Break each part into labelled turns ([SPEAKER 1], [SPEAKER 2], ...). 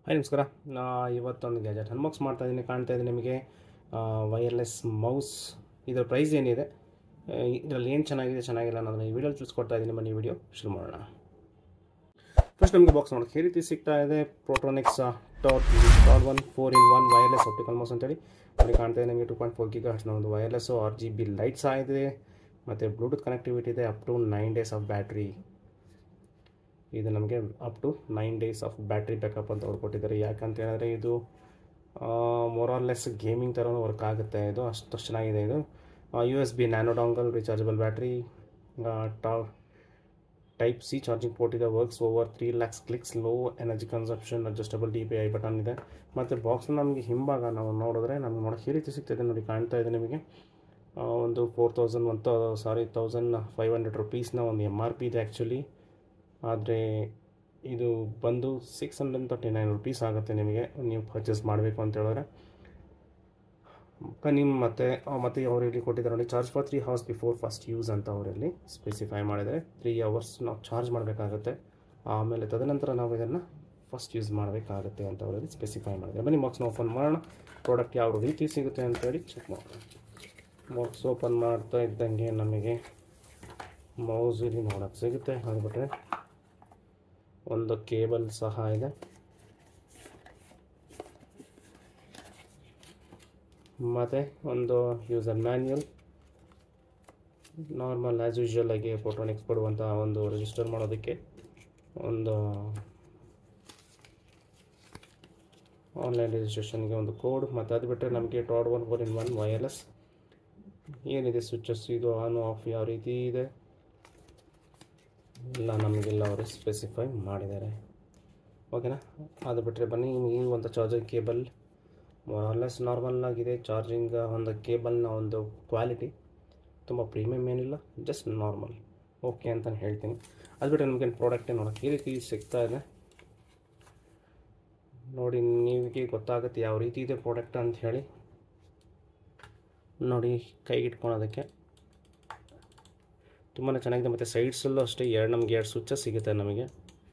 [SPEAKER 1] hi ನಮಸ್ಕಾರ ನಾ ಇವತ್ತೊಂದು ಗ್ಯಾಜೆಟ್ ಅನ್ಬಾಕ್ಸ್ ಮಾಡ್ತಾ ಇದ್ದೀನಿ ಕಾಣ್ತಾ ಇದ್ದೀನಿ ನಿಮಗೆ ವೈರ್ಲೆಸ್ ಮೌಸ್ ಇದರ ಪ್ರೈಸ್ ಏನಿದೆ ಇದರಲ್ಲಿ ಏನು ಚೆನ್ನಾಗಿದೆ ಚೆನ್ನಾಗಿಲ್ಲ ಅನ್ನೋದನ್ನ ಈ ವಿಡಿಯೋಲಿ ತಿಳಿಸ್ಕೊಡ್ತಾ ಇದ್ದೀನಿ ಬನ್ನಿ ವಿಡಿಯೋ ಶುರು ಮಾಡೋಣ ಫಸ್ಟ್ ನಮಗೆ ಬಾಕ್ಸ್ ನೋಡೋಕೆ ಈ ರೀತಿ ಸಿಗ್ತಾ ಇದೆ Portronics Toad Toad one four in one wireless optical mouse ಅಂತೇಳಿ ನೋಡಿ ಕಾಣ್ತಾ ಇದೆ ನಿಮಗೆ ಟು ಪಾಯಿಂಟ್ ಫೋರ್ ಗಿಗಾ ಹರ್ಟ್ಸ್ನ ಒಂದು wireless R G B lights ಇದೆ ಮತ್ತು ಬ್ಲೂಟೂತ್ ಕನೆಕ್ಟಿವಿಟಿ ಇದೆ up to nine days of battery ಇದು ನಮಗೆ up to nine days of battery backup ಅಂತ ಅವ್ರು ಕೊಟ್ಟಿದ್ದಾರೆ ಯಾಕಂತ ಹೇಳಿದ್ರೆ ಇದು ಮೊರಾರ್ಲೆಸ್ ಗೇಮಿಂಗ್ ಥರನೂ ವರ್ಕ್ ಆಗುತ್ತೆ ಇದು ಅಷ್ಟು ಚೆನ್ನಾಗಿದೆ ಇದು U S B nano dongle rechargeable battery ಟಾ ಟೈಪ್ ಸಿ ಚಾರ್ಜಿಂಗ್ ಪೋರ್ಟ್ ಇದೆ works over three lakhs clicks low energy consumption adjustable D P I button ಇದೆ ಮತ್ತು ಬಾಕ್ಸ್ ನಮಗೆ ಹಿಂಭಾಗ ನಾವು ನೋಡಿದ್ರೆ ನಮ್ಗೆ ನೋಡೋಕೆ ಈ ರೀತಿ ಸಿಗ್ತದೆ ನೋಡಿ ಕಾಣ್ತಾ ಇದೆ ನಿಮಗೆ ಒಂದು ಫೋರ್ ತೌಸಂಡ್ ಒನ್ ತೌ ಸಾರಿ ತೌಸಂಡ್ ಫೈವ್ ಹಂಡ್ರೆಡ್ ರುಪೀಸ್ನ ಒಂದು ಎಮ್ ಆರ್ ಪಿ ಇದೆ ಆ್ಯಕ್ಚುಲಿ ಆದರೆ ಇದು ಬಂದು six hundred thirty nine rupees ಆಗುತ್ತೆ ನಿಮಗೆ ನೀವು ಪರ್ಚೇಸ್ ಮಾಡಬೇಕು ಅಂತ ಹೇಳಿದ್ರೆ ನಿಮ್ಮ ಮತ್ತು ಮತ್ತು ಅವರು ಇಲ್ಲಿ ಕೊಟ್ಟಿದ್ದಾರೆ ನೋಡಿ charge for three hours before first use ಅಂತ ಅವರಲ್ಲಿ ಸ್ಪೆಸಿಫೈ ಮಾಡಿದರೆ ತ್ರೀ ಅವರ್ಸ್ ನಾವು ಚಾರ್ಜ್ ಮಾಡಬೇಕಾಗುತ್ತೆ ಆಮೇಲೆ ತದನಂತರ ನಾವು ಇದನ್ನು ಫಸ್ಟ್ ಯೂಸ್ ಮಾಡಬೇಕಾಗುತ್ತೆ ಅಂತ ಅವರಲ್ಲಿ ಸ್ಪೆಸಿಫೈ ಮಾಡಿದ್ದಾರೆ ಬನ್ನಿ ಬಾಕ್ಸ್ನ ಓಪನ್ ಮಾಡೋಣ ಪ್ರಾಡಕ್ಟ್ ಯಾವ ರೀತಿ ಸಿಗುತ್ತೆ ಅಂತೇಳಿ ಚೆಕ್ ಮಾಡೋಣ ಬಾಕ್ಸ್ ಓಪನ್ ಮಾಡ್ತಾ ಇದ್ದಂಗೆ ನಮಗೆ ಮೌಸ್ ಇಲ್ಲಿ ನೋಡೋಕ್ಕೆ ಸಿಗುತ್ತೆ ಅದು ಬಿಟ್ಟರೆ ಒಂದು ಕೇಬಲ್ ಸಹ ಇದೆ ಮತ್ತು ಒಂದು user manual normal as usual ಆಗಿ ಫೋಟೋನಿಕ್ಸ್ ಕೊಡುವಂಥ ಒಂದು ರಿಜಿಸ್ಟರ್ ಮಾಡೋದಕ್ಕೆ ಒಂದು ಆನ್ಲೈನ್ ರಿಜಿಸ್ಟ್ರೇಷನ್ಗೆ ಒಂದು ಕೋಡ್ ಮತ್ತು ಅದು ಬಿಟ್ಟರೆ ನಮಗೆ Toad one four in one wireless ಏನಿದೆ ಸ್ವಿಚಸ್ ಇದು ಆನ್ ಆಫ್ ಯಾವ ರೀತಿ ಇದೆ ಎಲ್ಲ ನಮಗೆಲ್ಲ ಅವರು ಸ್ಪೆಸಿಫೈ ಮಾಡಿದ್ದಾರೆ ಓಕೆನಾ ಅದು ಬಿಟ್ಟರೆ ಬನ್ನಿ ನಿಮಗೆ ಒಂದು ಚಾರ್ಜರ್ ಕೇಬಲ್ ಮೊರಾರ್ಲೆಸ್ ನಾರ್ಮಲ್ ಆಗಿದೆ ಚಾರ್ಜಿಂಗ್ ಒಂದು ಕೇಬಲ್ನ ಒಂದು ಕ್ವಾಲಿಟಿ ತುಂಬ ಪ್ರೀಮಿಯಮ್ ಏನಿಲ್ಲ ಜಸ್ಟ್ ನಾರ್ಮಲ್ ಓಕೆ ಅಂತ ಹೇಳ್ತೀನಿ ಅದು ಬಿಟ್ಟರೆ ನಮಗೇನು ಪ್ರಾಡಕ್ಟೇ ನೋಡೋಕೆ ಈ ರೀತಿ ಸಿಗ್ತಾ ಇದೆ ನೋಡಿ ನಿಮಗೆ ಗೊತ್ತಾಗುತ್ತೆ ಯಾವ ರೀತಿ ಇದೆ ಪ್ರಾಡಕ್ಟ್ ಅಂತ ಹೇಳಿ ನೋಡಿ ಕೈಗೆ ಇಟ್ಕೊಳೋದಕ್ಕೆ ತುಂಬಾ ಚೆನ್ನಾಗಿದೆ ಮತ್ತು ಸೈಡ್ಸಲ್ಲೂ ಅಷ್ಟೇ ಎರಡು ನಮಗೆ ಎರಡು ಸ್ವಿಚ್ಚಸ್ ಸಿಗುತ್ತೆ ನಮಗೆ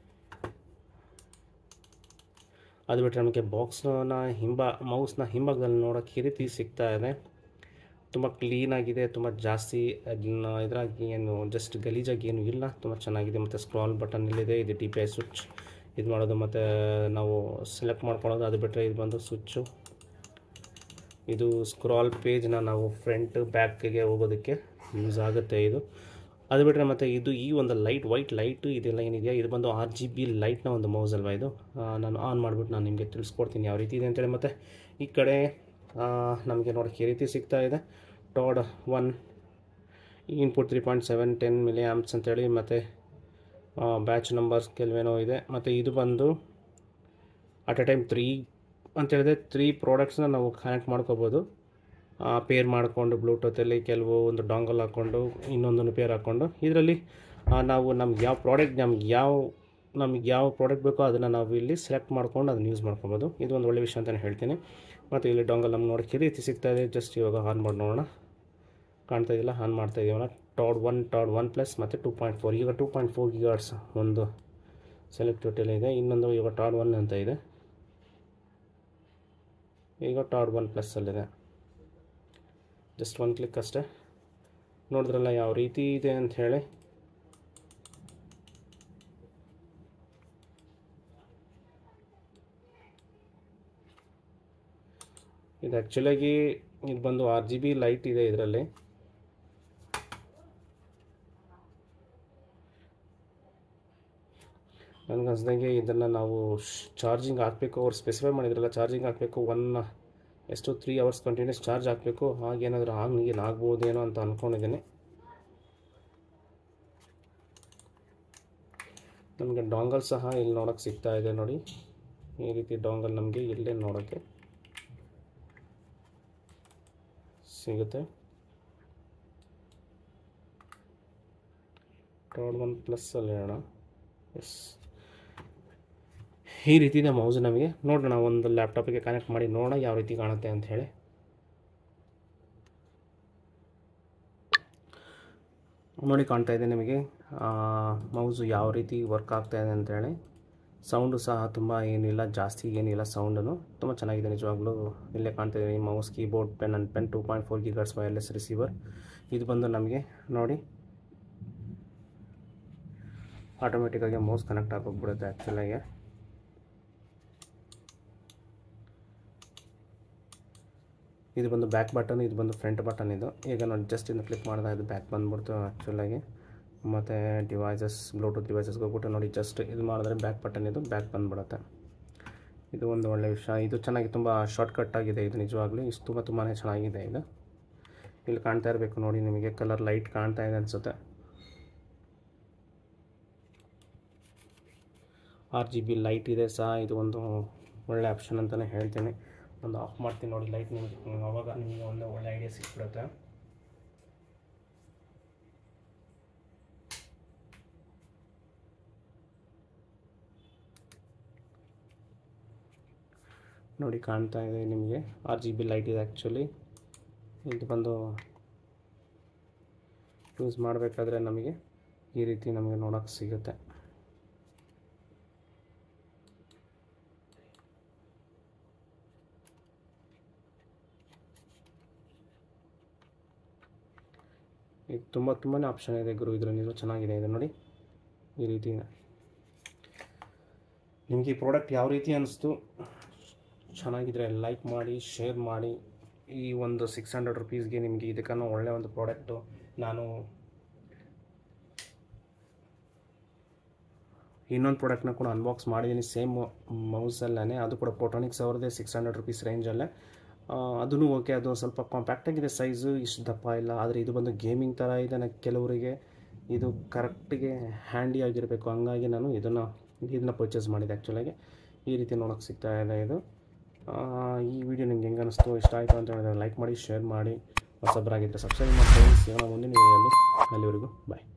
[SPEAKER 1] ಅದು ಬಿಟ್ಟರೆ ನಮಗೆ ಬಾಕ್ಸ್ನ ಹಿಂಬ ಮೌಸ್ನ ಹಿಂಭಾಗದಲ್ಲಿ ನೋಡೋಕ್ಕೆ ಈ ರೀತಿ ಸಿಗ್ತಾ ಇದೆ ತುಂಬ ಕ್ಲೀನಾಗಿದೆ ತುಂಬ ಜಾಸ್ತಿ ಅದನ್ನ ಇದ್ರಾಗಿ ಏನು ಜಸ್ಟ್ ಗಲೀಜಾಗಿ ಏನು ಇಲ್ಲ ತುಂಬ ಚೆನ್ನಾಗಿದೆ ಮತ್ತು ಸ್ಕ್ರಾಲ್ ಬಟನ್ ಇಲ್ಲಿದೆ ಇದು ಡಿ ಪಿ ಐ ಸ್ವಿಚ್ ಇದು ಮಾಡೋದು ಮತ್ತು ನಾವು ಸೆಲೆಕ್ಟ್ ಮಾಡ್ಕೊಳ್ಳೋದು ಅದು ಬಿಟ್ಟರೆ ಇದು ಬಂದು ಸ್ವಿಚ್ಚು ಇದು ಸ್ಕ್ರಾಲ್ ಪೇಜ್ನ ನಾವು ಫ್ರಂಟ್ ಬ್ಯಾಕ್ಗೆ ಹೋಗೋದಕ್ಕೆ ಯೂಸ್ ಆಗುತ್ತೆ ಇದು ಅದು ಬಿಟ್ಟರೆ ಮತ್ತು ಇದು ಈ ಒಂದು ಲೈಟ್ ವೈಟ್ ಲೈಟು ಇದೆಲ್ಲ ಏನಿದೆಯಾ ಇದು ಬಂದು ಆರ್ ಜಿ ಬಿ ಲೈಟ್ನ ಒಂದು ಮೌಸ್ ಅಲ್ವಾ ಇದು ನಾನು ಆನ್ ಮಾಡಿಬಿಟ್ಟು ನಾನು ನಿಮಗೆ ತಿಳಿಸ್ಕೊಡ್ತೀನಿ ಯಾವ ರೀತಿ ಇದೆ ಅಂತೇಳಿ ಮತ್ತು ಈ ಕಡೆ ನಮಗೆ ನೋಡೋಕ್ಕೆ ಈ ರೀತಿ ಸಿಗ್ತಾ ಇದೆ Toad one input three point seven ten milliamps ಅಂತೇಳಿ ಮತ್ತು ಬ್ಯಾಚ್ ನಂಬರ್ಸ್ ಕೆಲವೇನೋ ಇದೆ ಮತ್ತು ಇದು ಬಂದು ಅಟ್ ಎ ಟೈಮ್ ತ್ರೀ ಅಂತೇಳಿದ್ರೆ ತ್ರೀ ಪ್ರಾಡಕ್ಟ್ಸ್ನ ನಾವು ಕನೆಕ್ಟ್ ಮಾಡ್ಕೋಬೋದು ಪೇರ್ ಮಾಡಿಕೊಂಡು ಬ್ಲೂಟೂತಲ್ಲಿ ಕೆಲವು ಒಂದು ಡಾಂಗಲ್ ಹಾಕ್ಕೊಂಡು ಇನ್ನೊಂದನ್ನು ಪೇರ್ ಹಾಕ್ಕೊಂಡು ಇದರಲ್ಲಿ ನಾವು ನಮ್ಗೆ ಯಾವ ಪ್ರಾಡಕ್ಟ್ ನಮ್ಗೆ ಯಾವ ನಮಗೆ ಯಾವ ಪ್ರಾಡಕ್ಟ್ ಬೇಕೋ ಅದನ್ನು ನಾವು ಇಲ್ಲಿ ಸೆಲೆಕ್ಟ್ ಮಾಡ್ಕೊಂಡು ಅದನ್ನು ಯೂಸ್ ಮಾಡ್ಕೊಬೋದು ಇದು ಒಂದು ಒಳ್ಳೆ ವಿಷಯ ಅಂತಲೇ ಹೇಳ್ತೀನಿ ಮತ್ತು ಇಲ್ಲಿ ಡಾಂಗಲ್ ನಮ್ಗೆ ನೋಡೋಕ್ಕೆ ಈ ರೀತಿ ಸಿಗ್ತಾ ಇದೆ ಜಸ್ಟ್ ಇವಾಗ ಆನ್ ಮಾಡಿ ನೋಡೋಣ ಕಾಣ್ತಾ ಇದೆಯಲ್ಲ ಆನ್ ಮಾಡ್ತಾ ಇದೀವಲ್ಲ Toad one Toad one plus ಮತ್ತು ಟೂ ಪಾಯಿಂಟ್ ಫೋರ್ ಈಗ ಟೂ ಪಾಯಿಂಟ್ ಫೋರ್ ಗಿಗಾರ್ಡ್ಸ್ ಒಂದು ಸೆಲೆಕ್ಟಿವಿಟಿಯಲ್ಲಿ ಇದೆ ಇನ್ನೊಂದು ಈಗ ಟಾಡ್ ಒನ್ ಅಂತ ಇದೆ ಈಗ ಟಾಡ್ ಒನ್ ಪ್ಲಸ್ಸಲ್ಲಿದೆ ಜಸ್ಟ್ ಒನ್ ಕ್ಲಿಕ್ ಅಷ್ಟೇ ನೋಡಿದ್ರಲ್ಲ ಯಾವ ರೀತಿ ಇದೆ ಅಂತ ಹೇಳಿ ಇದು ಆ್ಯಕ್ಚುಲಾಗಿ ಇದು ಬಂದು ಆರ್ ಜಿ ಬಿ ಲೈಟ್ ಇದೆ ಇದರಲ್ಲಿ ನನಗೆ ಅನ್ಸ್ದಂಗೆ ಇದನ್ನು ನಾವು ಚಾರ್ಜಿಂಗ್ ಹಾಕಬೇಕು ಅವ್ರು ಸ್ಪೆಸಿಫೈ ಮಾಡಿದ್ರಲ್ಲ ಚಾರ್ಜಿಂಗ್ ಹಾಕಬೇಕು ಒನ್ ಎಷ್ಟು ತ್ರೀ ಅವರ್ಸ್ ಕಂಟಿನ್ಯೂಸ್ ಚಾರ್ಜ್ ಹಾಕಬೇಕು ಹಾಗೇನಾದರೂ ಆಗಿ ಆಗ್ಬೋದೇನೋ ಅಂತ ಅಂದ್ಕೊಂಡಿದ್ದೀನಿ ನಮಗೆ ಡಾಂಗಲ್ ಸಹ ಇಲ್ಲಿ ನೋಡೋಕ್ಕೆ ಸಿಗ್ತಾ ಇದೆ ನೋಡಿ ಈ ರೀತಿ ಡಾಂಗಲ್ ನಮಗೆ ಇಲ್ಲೇ ನೋಡೋಕ್ಕೆ ಸಿಗುತ್ತೆ ಟಾಡ್ ಒನ್ ಪ್ಲಸ್ಸಲ್ಲಿ ಹೇಳೋಣ ಎಸ್ ಈ ರೀತಿ ಇದೆ ಮೌಸ್ ನಮಗೆ ನೋಡೋಣ ಒಂದು ಲ್ಯಾಪ್ಟಾಪಿಗೆ ಕನೆಕ್ಟ್ ಮಾಡಿ ನೋಡೋಣ ಯಾವ ರೀತಿ ಕಾಣುತ್ತೆ ಅಂತ ಹೇಳಿ ನೋಡಿ ಕಾಣ್ತಾ ಇದೆ ನಿಮಗೆ ಮೌಸು ಯಾವ ರೀತಿ ವರ್ಕ್ ಆಗ್ತಾ ಇದೆ ಅಂತೇಳಿ ಸೌಂಡು ಸಹ ತುಂಬ ಏನಿಲ್ಲ ಜಾಸ್ತಿ ಏನಿಲ್ಲ ಸೌಂಡನು ತುಂಬ ಚೆನ್ನಾಗಿದೆ ನಿಜವಾಗ್ಲೂ ಇಲ್ಲೇ ಕಾಣ್ತಿದೆ mouse keyboard pen and pen two point four gigahertz wireless receiver ಇದು ಬಂದು ನಮಗೆ ನೋಡಿ ಆಟೋಮೆಟಿಕ್ಕಾಗಿ ಮೌಸ್ ಕನೆಕ್ಟ್ ಆಗೋಗ್ಬಿಡುತ್ತೆ ಆ್ಯಕ್ಚುಲಾಗಿ ಇದು ಬಂದು ಬ್ಯಾಕ್ ಬಟನ್ ಇದು ಬಂದು ಫ್ರಂಟ್ ಬಟನ್ ಇದು ಈಗ ನೋಡಿ ಜಸ್ಟ್ ಇನ್ನು ಕ್ಲಿಕ್ ಮಾಡಿದಾಗ ಇದು ಬ್ಯಾಕ್ ಬಂದ್ಬಿಡ್ತು ಆ್ಯಕ್ಚುಲಾಗಿ ಮತ್ತು ಡಿವೈಸಸ್ ಬ್ಲೂಟೂತ್ ಡಿವೈಸಸ್ಗೆ ಹೋಗ್ಬಿಟ್ಟು ನೋಡಿ ಜಸ್ಟ್ ಇದು ಮಾಡಿದ್ರೆ ಬ್ಯಾಕ್ ಬಟನ್ ಇದು ಬ್ಯಾಕ್ ಬಂದ್ಬಿಡುತ್ತೆ ಇದು ಒಂದು ಒಳ್ಳೆಯ ವಿಷಯ ಇದು ಚೆನ್ನಾಗಿ ತುಂಬ ಶಾರ್ಟ್ಕಟ್ ಆಗಿದೆ ಇದು ನಿಜವಾಗ್ಲೂ ಇಷ್ಟು ತುಂಬ ತುಂಬಾ ಚೆನ್ನಾಗಿದೆ ಇದು ಇಲ್ಲಿ ಕಾಣ್ತಾ ಇರಬೇಕು ನೋಡಿ ನಿಮಗೆ ಕಲರ್ ಲೈಟ್ ಕಾಣ್ತಾ ಇದೆ ಅನಿಸುತ್ತೆ ಆರ್ ಜಿ ಬಿ ಲೈಟ್ ಇದೆ ಸಹ ಇದು ಒಂದು ಒಳ್ಳೆ ಆಪ್ಷನ್ ಅಂತಲೇ ಹೇಳ್ತೀನಿ ಒಂದು ಆಫ್ ಮಾಡ್ತೀನಿ ನೋಡಿ ಲೈಟ್ ನಿಮಗೆ ಅವಾಗ ನಿಮಗೆ ಒಂದು ಒಳ್ಳೆ ಐಡಿಯಾ ಸಿಕ್ಬಿಡುತ್ತೆ ನೋಡಿ ಕಾಣ್ತಾ ಇದೆ ನಿಮಗೆ ಆರ್ ಜಿ ಬಿ ಲೈಟ್ ಇದೆ ಆ್ಯಕ್ಚುಲಿ ಇದು ಬಂದು ಯೂಸ್ ಮಾಡಬೇಕಾದ್ರೆ ನಮಗೆ ಈ ರೀತಿ ನಮಗೆ ನೋಡೋಕ್ಕೆ ಸಿಗುತ್ತೆ ಇದು ತುಂಬ ತುಂಬಾ ಆಪ್ಷನ್ ಇದೆ ಗುರು ಇದರಲ್ಲಿ ಚೆನ್ನಾಗಿದೆ ಇದು ನೋಡಿ ಈ ರೀತಿ ನಿಮಗೆ ಈ ಪ್ರಾಡಕ್ಟ್ ಯಾವ ರೀತಿ ಅನಿಸ್ತು ಚೆನ್ನಾಗಿದ್ರೆ ಲೈಕ್ ಮಾಡಿ ಶೇರ್ ಮಾಡಿ ಈ ಒಂದು ಸಿಕ್ಸ್ ಹಂಡ್ರೆಡ್ ರುಪೀಸ್ಗೆ ನಿಮಗೆ ಇದಕ್ಕನ್ನು ಒಳ್ಳೆ ಒಂದು ಪ್ರಾಡಕ್ಟು ನಾನು ಇನ್ನೊಂದು ಪ್ರಾಡಕ್ಟ್ನ ಕೂಡ ಅನ್ಬಾಕ್ಸ್ ಮಾಡಿದ್ದೀನಿ ಸೇಮ್ ಮೌಸಲ್ಲೇ ಅದು ಕೂಡ ಫೋಟೋನಿಕ್ಸ್ ಅವ್ರದ್ದೇ ಸಿಕ್ಸ್ ಹಂಡ್ರೆಡ್ ರುಪೀಸ್ ರೇಂಜಲ್ಲೇ ಅದೂ ಓಕೆ ಅದು ಸ್ವಲ್ಪ ಕಾಂಪ್ಯಾಕ್ಟಾಗಿದೆ ಸೈಜು ಇಷ್ಟು ದಪ್ಪ ಇಲ್ಲ ಆದರೆ ಇದು ಬಂದು ಗೇಮಿಂಗ್ ಥರ ಇದೆ ನನಗೆ ಕೆಲವರಿಗೆ ಇದು ಕರೆಕ್ಟಿಗೆ ಹ್ಯಾಂಡಿ ಆಗಿರಬೇಕು ಹಂಗಾಗಿ ನಾನು ಇದನ್ನು ಇದನ್ನು ಪರ್ಚೇಸ್ ಮಾಡಿದೆ ಆ್ಯಕ್ಚುಲಾಗಿ ಈ ರೀತಿ ನೋಡೋಕ್ಕೆ ಸಿಗ್ತಾ ಇದೆ ಇದು ಈ ವಿಡಿಯೋ ನಿಮ್ಗೆ ಹೆಂಗೆ ಅನಿಸ್ತು ಇಷ್ಟ ಆಯಿತು ಅಂತ ಹೇಳಿದ್ರೆ ಲೈಕ್ ಮಾಡಿ ಶೇರ್ ಮಾಡಿ ಹೊಸಬರಾಗಿದ್ದರೆ ಸಬ್ಸ್ಕ್ರೈಬ್ ಮಾಡ್ಕೊಳ್ಳಿ ಸಿಗೋಣ ಮುಂದಿನ ವಿಡಿಯೋಲ್ಲಿ ಅಲ್ಲಿವರೆಗೂ ಬಾಯ್